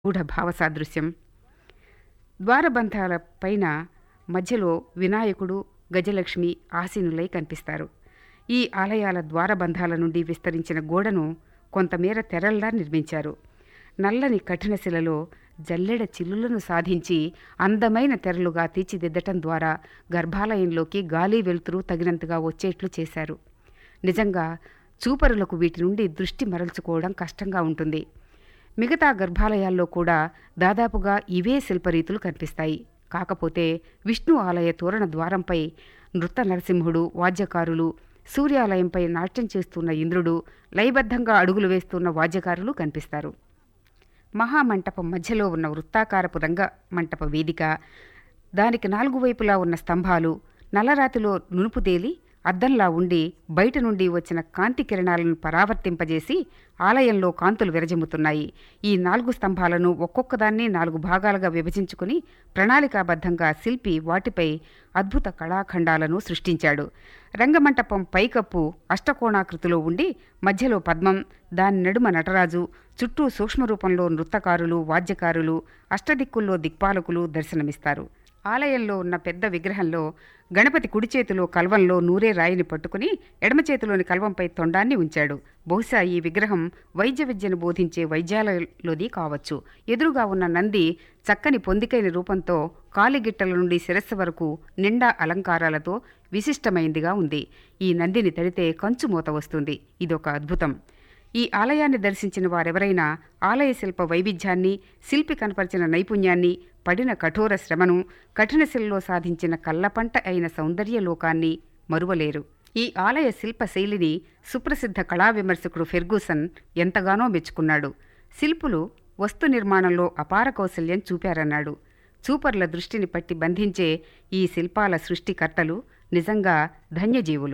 గూఢ భావసాదృశ్యం ద్వారబంధాల పైన మధ్యలో వినాయకుడు గజలక్ష్మి ఆసీనులై కనిపిస్తారు ఈ ఆలయాల ద్వారబంధాల నుండి విస్తరించిన గోడను కొంతమేర తెరల్లా నిర్మించారు నల్లని కఠిన శిలలో జల్లెడ చిల్లులను సాధించి అందమైన తెరలుగా తీర్చిదిద్దటం ద్వారా గర్భాలయంలోకి గాలి వెలుతురు తగినంతగా వచ్చేట్లు చేశారు నిజంగా చూపరులకు వీటి నుండి దృష్టి మరల్చుకోవడం కష్టంగా ఉంటుంది మిగతా గర్భాలయాల్లో కూడా దాదాపుగా ఇవే శిల్పరీతులు కనిపిస్తాయి కాకపోతే విష్ణు ఆలయ తోరణ ద్వారంపై నృత్త నరసింహుడు వాద్యకారులు సూర్యాలయంపై నాట్యం చేస్తున్న ఇంద్రుడు లయబద్ధంగా అడుగులు వేస్తున్న వాద్యకారులు కనిపిస్తారు మహామంటపం మధ్యలో ఉన్న వృత్తాకారపు రంగ మంటప వేదిక దానికి నాలుగు వైపులా ఉన్న స్తంభాలు నల్లరాతిలో నునుపు తేలి అద్దంలా ఉండి బయట నుండి వచ్చిన కాంతి కిరణాలను పరావర్తింపజేసి ఆలయంలో కాంతులు విరజిమ్ముతున్నాయి ఈ నాలుగు స్తంభాలను ఒక్కొక్కదాన్ని నాలుగు భాగాలుగా విభజించుకుని ప్రణాళికాబద్ధంగా శిల్పి వాటిపై అద్భుత కళాఖండాలను సృష్టించాడు రంగమంటపం పైకప్పు అష్టకోణాకృతిలో ఉండి మధ్యలో పద్మం దాని నడుమ నటరాజు చుట్టూ సూక్ష్మరూపంలో నృత్తకారులు వాద్యకారులు అష్టదిక్కుల్లో దిక్పాలకులు దర్శనమిస్తారు ఆలయంలో ఉన్న పెద్ద విగ్రహంలో గణపతి కుడి చేతిలో కల్వంలో నూరే రాయిని పట్టుకుని ఎడమ చేతిలోని కల్వంపై తొండాన్ని ఉంచాడు బహుశా ఈ విగ్రహం వైద్య విద్యను బోధించే వైద్యాలయంలోది కావచ్చు ఎదురుగా ఉన్న నంది చక్కని పొందికైన రూపంతో కాలిగిట్టల నుండి శిరస్సు వరకు నిండా అలంకారాలతో విశిష్టమైందిగా ఉంది ఈ నందిని తడితే కంచు మూత వస్తుంది ఇదొక అద్భుతం ఈ ఆలయాన్ని దర్శించిన వారెవరైనా ఆలయ శిల్ప వైవిధ్యాన్ని శిల్పి కనపరిచిన నైపుణ్యాన్ని పడిన కఠోర శ్రమను కఠిన శిలలో సాధించిన కళ్ళపంట అయిన సౌందర్య లోకాన్ని మరువలేరు ఈ ఆలయ శిల్ప శైలిని సుప్రసిద్ధ కళా విమర్శకుడు ఫెర్గూసన్ ఎంతగానో మెచ్చుకున్నాడు శిల్పులు వస్తు నిర్మాణంలో అపార కౌశల్యం చూపారన్నాడు చూపర్ల దృష్టిని పట్టి బంధించే ఈ శిల్పాల సృష్టికర్తలు నిజంగా ధన్యజీవులు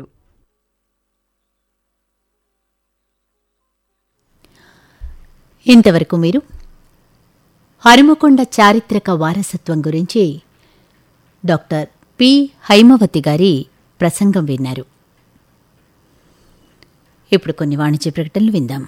ఇంతవరకు మీరు హనుమకొండ చారిత్రక వారసత్వం గురించి డాక్టర్ పి హైమవతి గారి ప్రసంగం విన్నారు ఇప్పుడు కొన్ని వాణిజ్య ప్రకటనలు విందాం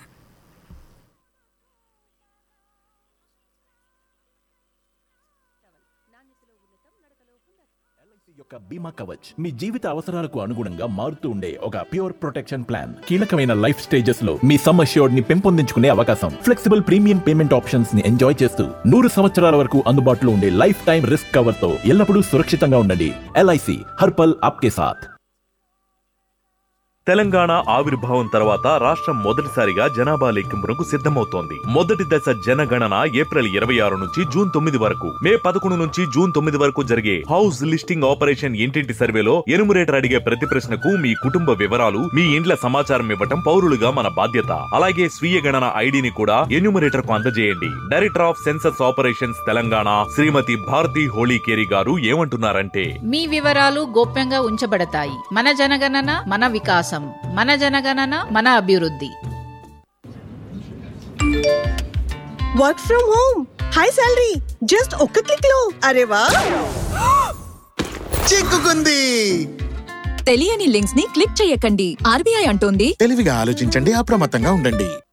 ఎల్ఐసి యొక్క బీమా కవచ్ మీ జీవిత అవసరాలకు అనుగుణంగా మారుతూ ఉండే ఒక ప్యూర్ ప్రొటెక్షన్ ప్లాన్ కీలకమైన లైఫ్ స్టేజెస్ లో మీ సమ్ అష్యూర్డ్ ని పెంపొందించుకునే అవకాశం ఫ్లెక్సిబుల్ ప్రీమియం పేమెంట్ ఆప్షన్స్ ని ఎంజాయ్ చేస్తూ నూరు సంవత్సరాల వరకు అందుబాటులో ఉండే లైఫ్ టైం రిస్క్ కవర్ తో ఎల్లప్పుడూ సురక్షితంగా ఉండండి ఎల్ఐసి హర్పల్ ఆప్కే సాథ్ తెలంగాణ ఆవిర్భావం తర్వాత రాష్ట్రం మొదటిసారిగా జనాభా లెక్కింపునకు సిద్ధమవుతోంది మొదటి దశ జనగణన ఏప్రిల్ ఇరవై ఆరు నుంచి జూన్ తొమ్మిది వరకు మే పదకొండు నుంచి జూన్ తొమ్మిది వరకు జరిగే హౌస్ లిస్టింగ్ ఆపరేషన్ ఇంటింటి సర్వేలో ఎనుమరేటర్ అడిగే ప్రతి ప్రశ్నకు మీ కుటుంబ వివరాలు మీ ఇండ్ల సమాచారం ఇవ్వటం పౌరులుగా మన బాధ్యత అలాగే స్వీయ గణన ఐడిని కూడా ఎన్యూమరేటర్ కు అందజేయండి director of census operations Telangana Shrimati Bharati Holikeri garu ఏమంటున్నారంటే మీ వివరాలు గోప్యంగా ఉంచబడతాయి మన జనగణన మన వికాసం మన జనగణన మన అభివృద్ధి work from home high salary just ఒక్క క్లిక్ లో అరే వా చిక్కుకుంది తెలియని లింక్స్ ని క్లిక్ చేయకండి ఆర్బీఐ అంటోంది తెలివిగా ఆలోచించండి అప్రమత్తంగా ఉండండి